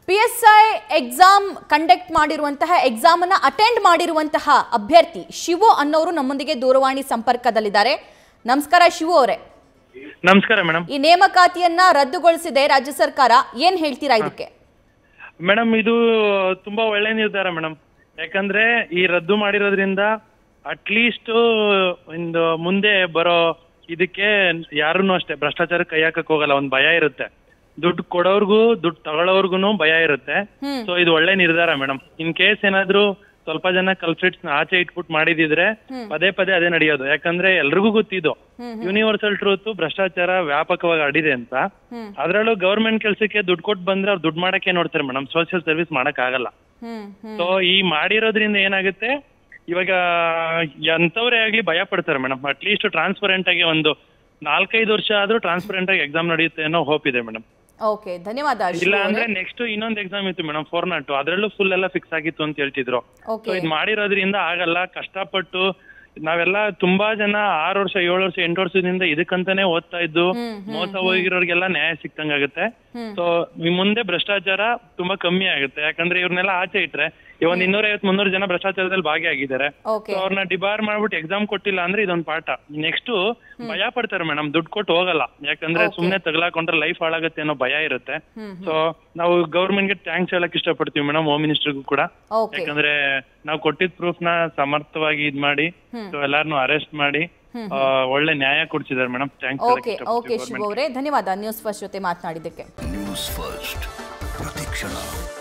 P S I exam conduct ಮಾಡಿರುವಂತಹ exam ಅನ್ನ attend ಮಾಡಿರುವಂತಹ ಅಭ್ಯರ್ಥಿ ಶಿವು ಅನ್ನೋರು ನಮ್ಮೊಂದಿಗೆ ದೂರವಾಣಿ ಸಂಪರ್ಕದಲ್ಲಿದ್ದಾರೆ ನಮಸ್ಕಾರ ಶಿವು ಅವರೇ ನಮಸ್ಕಾರ ಮೇಡಮ್ ಈ ನೇಮಕಾತಿಯನ್ನ ರದ್ದುಗೊಳಿಸಿದೆ ರಾಜ್ಯ ಸರ್ಕಾರ ಏನ್ ಹೇಳ್ತೀರಾ ಇದಕ್ಕೆ ಮೇಡಮ್ ಇದು ತುಂಬಾ ಒಳ್ಳೆ ನಿರ್ಧಾರ ಮೇಡಮ್ ಯಾಕಂದ್ರೆ ಈ ರದ್ದು ಮಾಡಿರೋದ್ರಿಂದ ಅಟ್ಲೀಸ್ಟ್ ಒಂದು ಮುಂದೆ ಬರೋ ಇದಕ್ಕೆ ಯಾರನ್ನೂ ಅಷ್ಟೇ ಭ್ರಷ್ಟಾಚಾರ ಕೈ ಹಾಕಕ್ ಹೋಗಲ್ಲ ಒಂದ್ ಭಯ ಇರುತ್ತೆ ದುಡ್ಡು ಕೊಡೋರ್ಗು ದುಡ್ಡು ತಗೊಳ್ಳೋರ್ಗುನು ಭಯ ಇರುತ್ತೆ ಹ್ಮ್. ಸೊ ಇದು ಒಳ್ಳೆ ನಿರ್ಧಾರ ಮೇಡಮ್ ಇನ್ ಕೇಸ್ ಏನಾದ್ರೂ ಸ್ವಲ್ಪ ಜನ ಕಲ್ಫ್ರಿಟ್ಸ್ ಆಚೆ ಇಟ್ಬಿಟ್ಟು ಮಾಡಿದಿದ್ರೆ ಪದೇ ಪದೇ ಅದೇ ನಡೆಯೋದು ಯಾಕಂದ್ರೆ ಎಲ್ರಿಗೂ ಗೊತ್ತಿದ್ದು ಯೂನಿವರ್ಸಲ್ ಟ್ರೂತ್ ಭ್ರಷ್ಟಾಚಾರ ವ್ಯಾಪಕವಾಗಿ ಹರಡಿದೆ ಅಂತ ಹ್ಮ್. ಅದ್ರಲ್ಲೂ ಗೌರ್ಮೆಂಟ್ ಕೆಲ್ಸಕ್ಕೆ ದುಡ್ಡು ಕೊಟ್ಟು ಬಂದ್ರೆ ಅವ್ರು ದುಡ್ಡು ಮಾಡಕ್ಕೆ ನೋಡ್ತಾರೆ ಮೇಡಮ್ ಸೋಷಿಯಲ್ ಸರ್ವಿಸ್ ಮಾಡಕ್ ಆಗಲ್ಲ ಹ್ಮ್ ಹ್ಮ್ ಸೊ ಈ ಮಾಡಿರೋದ್ರಿಂದ ಏನಾಗುತ್ತೆ ಇವಾಗ ಎಂತವ್ರೇ ಆಗ್ಲಿ ಭಯ ಪಡ್ತಾರೆ ಮೇಡಮ್ ಅಟ್ಲೀಸ್ಟ್ ಟ್ರಾನ್ಸ್ಪರೆಂಟ್ ಆಗಿ ಒಂದು ನಾಲ್ಕೈದು ವರ್ಷ ಆದ್ರೂ ಟ್ರಾನ್ಸ್ಪರೆಂಟ್ ಆಗಿ ಎಕ್ಸಾಮ್ ನಡೆಯುತ್ತೆ ಅನ್ನೋ ಹೋಪ್ ಇದೆ ಮೇಡಮ್ ಓಕೆ ಧನ್ಯವಾದ ಶಿವು ಇಲ್ಲ ಅವರೇ. ಅಂದ್ರೆ ನೆಕ್ಸ್ಟ್ ಇನ್ನೊಂದು ಎಕ್ಸಾಮ್ ಇತ್ತು ಮೇಡಮ್ ಫೋರ್ ನಾಟ್ ಅದ್ರಲ್ಲೂ ಫುಲ್ ಎಲ್ಲ ಫಿಕ್ಸ್ ಆಗಿತ್ತು ಅಂತ ಹೇಳ್ತಿದ್ರು ಸೊ ಓಕೆ ಇದು ಮಾಡಿರೋದ್ರಿಂದ ಆಗಲ್ಲ ಕಷ್ಟಪಟ್ಟು ನಾವೆಲ್ಲ ತುಂಬಾ ಜನ ಆರು ವರ್ಷ ಏಳು ವರ್ಷ ಎಂಟು ವರ್ಷದಿಂದ ಇದಕ್ಕಂತಾನೆ ಓದ್ತಾ ಇದ್ದು ಹ್ಮ್, ಮೋಸ ಹೋಗಿರೋರ್ಗೆಲ್ಲ ನ್ಯಾಯ ಸಿಕ್ತಂಗಾಗುತ್ತೆ ಸೊ ಮುಂದೆ ಭ್ರಷ್ಟಾಚಾರ ತುಂಬಾ ಕಮ್ಮಿ ಆಗುತ್ತೆ ಯಾಕಂದ್ರೆ ಇವ್ರನ್ನೆಲ್ಲ ಆಚೆ ಇಟ್ರೆ ಈ ಒಂದ್ ಇನ್ನೂರ ಐವತ್ ಮುನ್ನೂರು ಜನ ಭ್ರಷ್ಟಾಚಾರದಲ್ಲಿ ಭಾಗಿಯಾಗಿದ್ದಾರೆ ಓಕೆ ಸೊ ಅವ್ರನ್ನ ಡಿಬಾರ್ ಮಾಡ್ಬಿಟ್ಟು ಎಕ್ಸಾಮ್ ಕೊಟ್ಟಿಲ್ಲ ಅಂದ್ರೆ ಇದೊಂದ್ ಪಾಠ ನೆಕ್ಸ್ಟ್ ಭಯ ಪಡ್ತಾರೆ ಮೇಡಮ್ ದುಡ್ಡು ಕೊಟ್ಟು ಹೋಗಲ್ಲ ಯಾಕಂದ್ರೆ ಸುಮ್ನೆ ತಗಲಾಕೊಂಡ್ರೆ ಲೈಫ್ ಹಾಳಾಗುತ್ತೆ ಅನ್ನೋ ಭಯ ಇರುತ್ತೆ ಹ್ಮ್, ಸೊ ನಾವು ಗೌರ್ಮೆಂಟ್ಗೆ ಥ್ಯಾಂಕ್ಸ್ ಹೇಳಕ್ ಇಷ್ಟಪಡ್ತೀವಿ ಮೇಡಮ್ ಹೋಮ್ ಮಿನಿಸ್ಟರ್ಗೂ ಕೂಡ ಓಕೆ ಯಾಕಂದ್ರೆ ನಾವು ಕೊಟ್ಟಿದ್ ಪ್ರೂಫ್ ನ ಸಮರ್ಥವಾಗಿ ಇದ್ ಮಾಡಿ ಸೊ ಎಲ್ಲಾರನು ಅರೆಸ್ಟ್ ಮಾಡಿ ಆ, ಒಳ್ಳೆ ನ್ಯಾಯ ಕೊಡ್ಸಿದಾರೆ madam thanks okay okay Shivu ಅವರೇ ಧನ್ಯವಾದ ನ್ಯೂಸ್ ಫಸ್ಟ್ ಜೊತೆ ಮಾತನಾಡಿದ್ದಕ್ಕೆ ನ್ಯೂಸ್ ಫಸ್ಟ್ ಪ್ರತಿಕ್ಷಣ